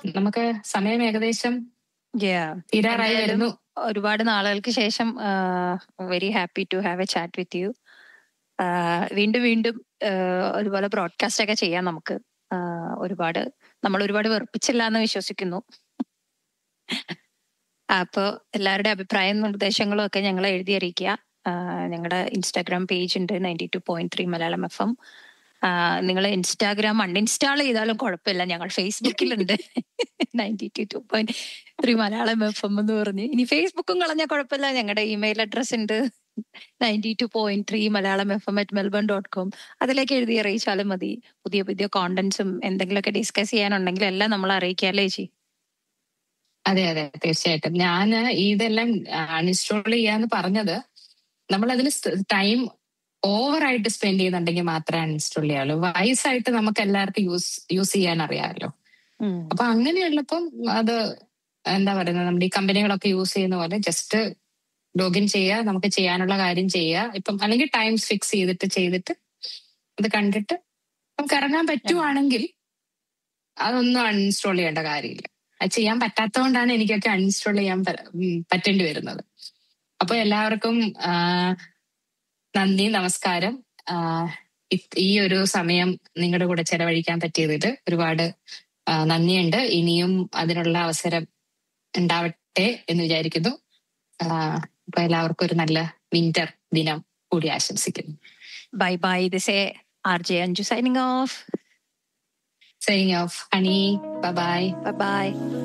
നമുക്ക് സമയം ഏകദേശം Yeah. തീരാറായി എന്തായാലും വരുന്നു ഒരുപാട് നാളുകൾക്ക് ശേഷം very happy to have a chat with you വീണ്ടും വീണ്ടും ആഹ് ഒരുപോലെ ബ്രോഡ്കാസ്റ്റ് ഒക്കെ ചെയ്യാം നമുക്ക് ആഹ് ഒരുപാട് നമ്മൾ ഒരുപാട് വെറുപ്പിച്ചില്ല എന്ന് വിശ്വസിക്കുന്നു അപ്പോൾ എല്ലാവരുടെ അഭിപ്രായം നിർദ്ദേശങ്ങളും ഒക്കെ ഞങ്ങളെ എഴുതി അറിയിക്കുക ഞങ്ങളുടെ ഇൻസ്റ്റാഗ്രാം പേജ് ഉണ്ട് ninety two point three Malayalam F M നിങ്ങൾ ഇൻസ്റ്റാഗ്രാം അൺഇൻസ്റ്റാൾ ചെയ്താലും കുഴപ്പമില്ല ഞങ്ങൾ ഫേസ്ബുക്കിലുണ്ട് ninety two two point three Malayalam F M എന്ന് പറഞ്ഞ് ഇനി ഫേസ്ബുക്കും കളഞ്ഞാൽ കുഴപ്പമില്ല ഞങ്ങളുടെ ഇമെയിൽ അഡ്രസ് ഉണ്ട് ninety two point three Malayalam F M at Melbourne dot com അതിലേക്ക് എഴുതി അറിയിച്ചാലും മതി പുതിയ പുതിയ കോണ്ടന്റ്സും എന്തെങ്കിലുമൊക്കെ ഡിസ്കസ് ചെയ്യാനുണ്ടെങ്കിൽ എല്ലാം നമ്മൾ അറിയിക്കാല്ലേ ചേച്ചി അതെ അതെ തീർച്ചയായിട്ടും ഞാൻ ഇതെല്ലാം അൺഇൻസ്റ്റാൾ ചെയ്യാന്ന് പറഞ്ഞത് നമ്മൾ അതിന് ടൈം ഓവറായിട്ട് സ്പെൻഡ് ചെയ്യുന്നുണ്ടെങ്കിൽ മാത്രമേ അൺഇൻസ്റ്റാൾ ചെയ്യാവുള്ളൂ വയസ്സായിട്ട് നമുക്ക് എല്ലാവർക്കും യൂസ് യൂസ് ചെയ്യാൻ അറിയാമല്ലോ ഉം. അപ്പൊ അങ്ങനെയുള്ളപ്പം അത് എന്താ പറയുന്നത് നമ്മുടെ ഈ കമ്പനികളൊക്കെ യൂസ് ചെയ്യുന്ന പോലെ ജസ്റ്റ് ലോഗിൻ ചെയ്യുക നമുക്ക് ചെയ്യാനുള്ള കാര്യം ചെയ്യുക ഇപ്പം അല്ലെങ്കിൽ ടൈംസ് ഫിക്സ് ചെയ്തിട്ട് ചെയ്തിട്ട് അത് കണ്ടിട്ട് നമുക്ക് ഇറങ്ങാൻ പറ്റുവാണെങ്കിൽ അതൊന്നും അൺഇൻസ്റ്റാൾ ചെയ്യേണ്ട കാര്യമില്ല അത് ചെയ്യാൻ പറ്റാത്തതുകൊണ്ടാണ് എനിക്കൊക്കെ അൺഇൻസ്റ്റാൾ ചെയ്യാൻ പ- ഉം പറ്റേണ്ടി വരുന്നത് അപ്പൊ എല്ലാവർക്കും ആ, നന്ദി നമസ്കാരം ആ, ഇത് ഈ ഒരു സമയം നിങ്ങളുടെ കൂടെ ചെലവഴിക്കാൻ പറ്റിയതിൽ ഒരുപാട് ആ, നന്ദിയുണ്ട് ഇനിയും അതിനുള്ള അവസരം ഉണ്ടാവട്ടെ എന്ന് വിചാരിക്കുന്നു ആ, അപ്പൊ എല്ലാവർക്കും ഒരു നല്ല വിന്റർ ദിനം കൂടി ആശംസിക്കുന്നു bye bye this a R J Anju signing off signing off honey bye bye by